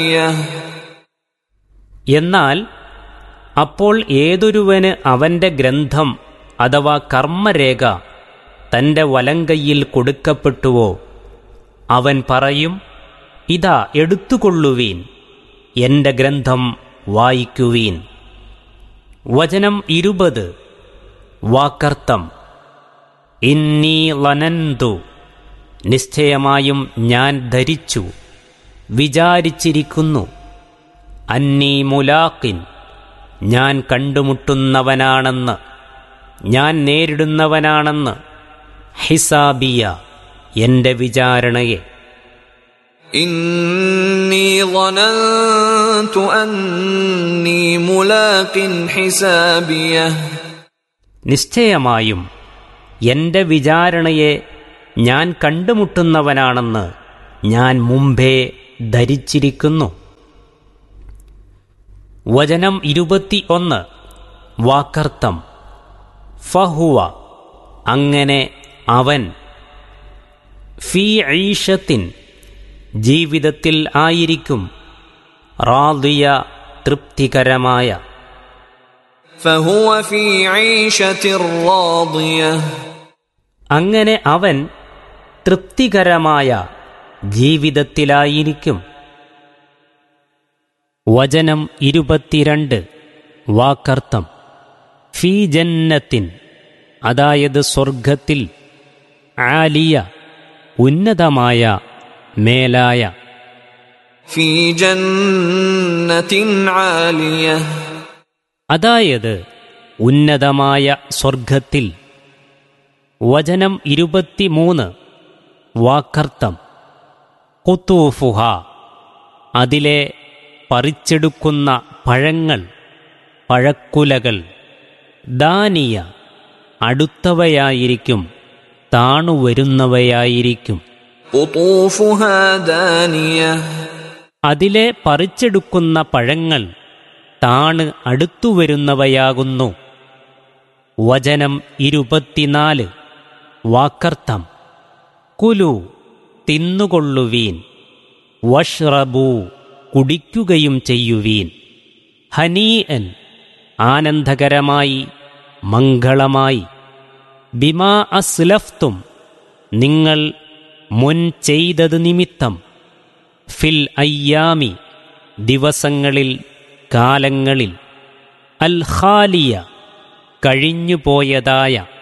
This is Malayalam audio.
എന്നാൽ അപ്പോൾ ഏതൊരുവന് അവന്റെ ഗ്രന്ഥം അഥവാ കർമ്മരേഖ തന്റെ വലങ്കയ്യിൽ കൊടുക്കപ്പെട്ടുവോ അവൻ പറയും ഇതാ എടുത്തുകൊള്ളുവീൻ എന്റെ ഗ്രന്ഥം വായിക്കുവീൻ വചനം ഇരുപത് വാക്കർത്ഥം ഇന്നീ ലനന്തു നിശ്ചയമായും ഞാൻ ധരിച്ചു വിചാരിച്ചിരിക്കുന്നു അന്നീ മുലാക്കിൻ ഞാൻ കണ്ടുമുട്ടുന്നവനാണെന്ന് ഞാൻ നേരിടുന്നവനാണെന്ന് ഹിസാബിയ എന്റെ വിചാരണയെ إني ظننت أني ملاق حسابيه നിശ്ചയമായും എന്റെ വിചാരണയെ ഞാൻ കണ്ടുമുട്ടുന്നവനാണെന്ന് ഞാൻ മുമ്പേ ധരിച്ചിരിക്കുന്നു വചനം ഇരുപത്തി ഒന്ന് വാക്കർത്ഥം ഫഹുവ അങ്ങനെ അവൻ ഫീ ഐഷത്തിൻ ജീവിതത്തിൽ ആയിരിക്കും റാദിയ തൃപ്തികരമായ فهو في عيشة راضية അങ്ങനെ അവൻ തൃപ്തികരമായ ജീവിതത്തിലായിരിക്കും വചനം ഇരുപത്തിരണ്ട് വാക്കർത്ഥം ഫീ ജന്നത്തിൻ അതായത് സ്വർഗത്തിൽ ആലിയ ഉന്നതമായ മേലായ في جنة عالية അതായത് ഉന്നതമായ സ്വർഗത്തിൽ വചനം ഇരുപത്തിമൂന്ന് വാക്കർത്ഥം കുത്തൂഫുഹ അതിലെ പറിച്ചെടുക്കുന്ന പഴങ്ങൾ പഴക്കുലകൾ ദാനിയ അടുത്തവയായിരിക്കും താണുവരുന്നവയായിരിക്കും قطوفها دانية അതിലെ പറിച്ചെടുക്കുന്ന പഴങ്ങൾ താണ് അടുത്തുവരുന്നവയാകുന്നു വചനം ഇരുപത്തിനാല് വാക്കർത്ഥം കുലു തിന്നുകൊള്ളുവീൻ വഷ്റബൂ കുടിക്കുകയും ചെയ്യുവീൻ ഹനീഅൻ ആനന്ദകരമായി മംഗളമായി ബിമാ അസ്ലഫ്തും നിങ്ങൾ മുൻ ചെയ്തത് നിമിത്തം ഫിൽ അയ്യാമി ദിവസങ്ങളിൽ കാലങ്ങളിൽ അൽ ഖാലിയ കഴിഞ്ഞുപോയതായ